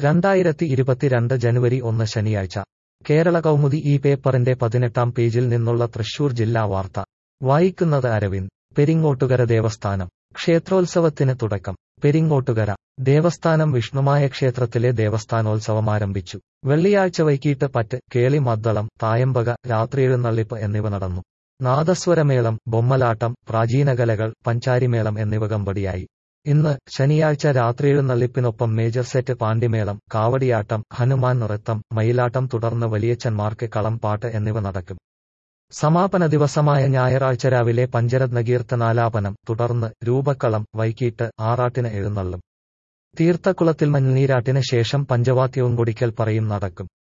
രണ്ടായിരത്തി ഇരുപത്തിരണ്ട് ജനുവരി ഒന്ന് ശനിയാഴ്ച കേരള കൗമുദി ഈ പേപ്പറിന്റെ പതിനെട്ടാം പേജിൽ നിന്നുള്ള തൃശൂർ ജില്ലാ വാർത്ത വായിക്കുന്നത് അരവിന്ദ് പെരിങ്ങോട്ടുകര ദേവസ്ഥാനം ക്ഷേത്രോത്സവത്തിന് തുടക്കം പെരിങ്ങോട്ടുകര ദേവസ്ഥാനം വിഷ്ണുമായ ക്ഷേത്രത്തിലെ ദേവസ്ഥാനോത്സവം ആരംഭിച്ചു വെള്ളിയാഴ്ച വൈകിട്ട് പറ്റ് കേളി മദ്ദളം തായമ്പക രാത്രിയെഴുന്നള്ളിപ്പ് എന്നിവ നടന്നു നാദസ്വരമേളം ബൊമ്മലാട്ടം പ്രാചീനകലകൾ പഞ്ചാരിമേളം എന്നിവ കമ്പടിയായി ഇന്ന് ശനിയാഴ്ച രാത്രിയെഴുന്നള്ളിപ്പിനൊപ്പം മേജർ സെറ്റ് പാണ്ടിമേളം കാവടിയാട്ടം ഹനുമാൻ നൃത്തം മയിലാട്ടം തുടർന്ന് വലിയച്ചന്മാർക്ക് കളം പാട്ട് എന്നിവ നടക്കും സമാപന ദിവസമായ ഞായറാഴ്ച രാവിലെ പഞ്ചരത്നകീർത്തനാലാപനം തുടർന്ന് രൂപക്കളം വൈകിട്ട് ആറാട്ടിന് എഴുന്നള്ളും തീർത്ഥക്കുളത്തിൽ മഞ്ഞുനീരാട്ടിന് ശേഷം പഞ്ചവാദ്യവും കൊടിക്കൽ പറയും നടക്കും